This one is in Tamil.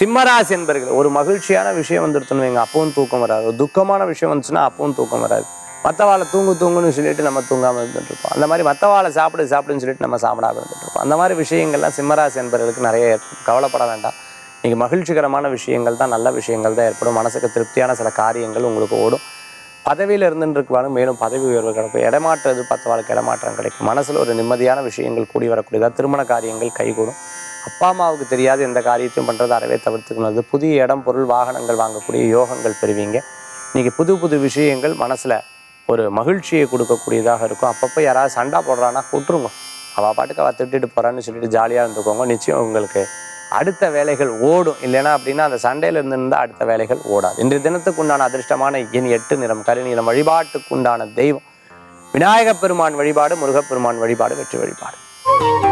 சிம்மராசி என்பர்கள் ஒரு மகிழ்ச்சியான விஷயம் வந்துருத்துன்னு வைங்க அப்பவும் தூக்கம் வராது ஒரு துக்கமான விஷயம் வந்துச்சுன்னா அப்பவும் தூக்கம் வராது மற்றவாளை தூங்கு தூங்குன்னு சொல்லிட்டு நம்ம தூங்காமல் இருந்துட்டு இருப்போம் அந்த மாதிரி மற்றவாளை சாப்பிடு சாப்பிடுன்னு சொல்லிட்டு நம்ம சாப்பிடாம இருந்துட்டு இருப்போம் அந்த மாதிரி விஷயங்கள்லாம் சிம்மராசி என்பவர்களுக்கு நிறைய ஏற்படும் கவலைப்பட வேண்டாம் இன்னைக்கு மகிழ்ச்சிகரமான விஷயங்கள் தான் நல்ல விஷயங்கள் தான் ஏற்படும் மனசுக்கு திருப்தியான சில காரியங்கள் உங்களுக்கு ஓடும் பதவியில் இருந்துருக்குவாலும் மேலும் பதவி உயர்வு கிடைக்கும் இடமாற்றம் எதிர்பார்த்தவாளுக்கு இடமாற்றம் கிடைக்கும் மனசில் ஒரு நிம்மதியான விஷயங்கள் கூடி வரக்கூடியதா திருமண காரியங்கள் கைகூடும் அப்பா அம்மாவுக்கு தெரியாத எந்த காரியத்தையும் பண்ணுறது அறவே தவிர்த்துக்கணும் புதிய இடம் பொருள் வாகனங்கள் வாங்கக்கூடிய யோகங்கள் பெறுவீங்க இன்னைக்கு புது புது விஷயங்கள் மனசில் ஒரு மகிழ்ச்சியை கொடுக்கக்கூடியதாக இருக்கும் அப்பப்போ யாராவது சண்டை போடுறான்னா விட்டுருங்க அவள் பாட்டுக்கு அவள் திட்டிட்டு போகிறான்னு சொல்லிட்டு ஜாலியாக இருந்துக்கோங்க நிச்சயம் உங்களுக்கு அடுத்த வேலைகள் ஓடும் இல்லைன்னா அப்படின்னா அந்த சண்டையில இருந்து இருந்தால் அடுத்த வேலைகள் ஓடாது இன்றைய தினத்துக்கு உண்டான அதிர்ஷ்டமான எண் எட்டு நிறம் கருநீலம் வழிபாட்டுக்கு உண்டான தெய்வம் விநாயகப் பெருமான் வழிபாடு முருகப்பெருமான் வழிபாடு வெற்றி வழிபாடு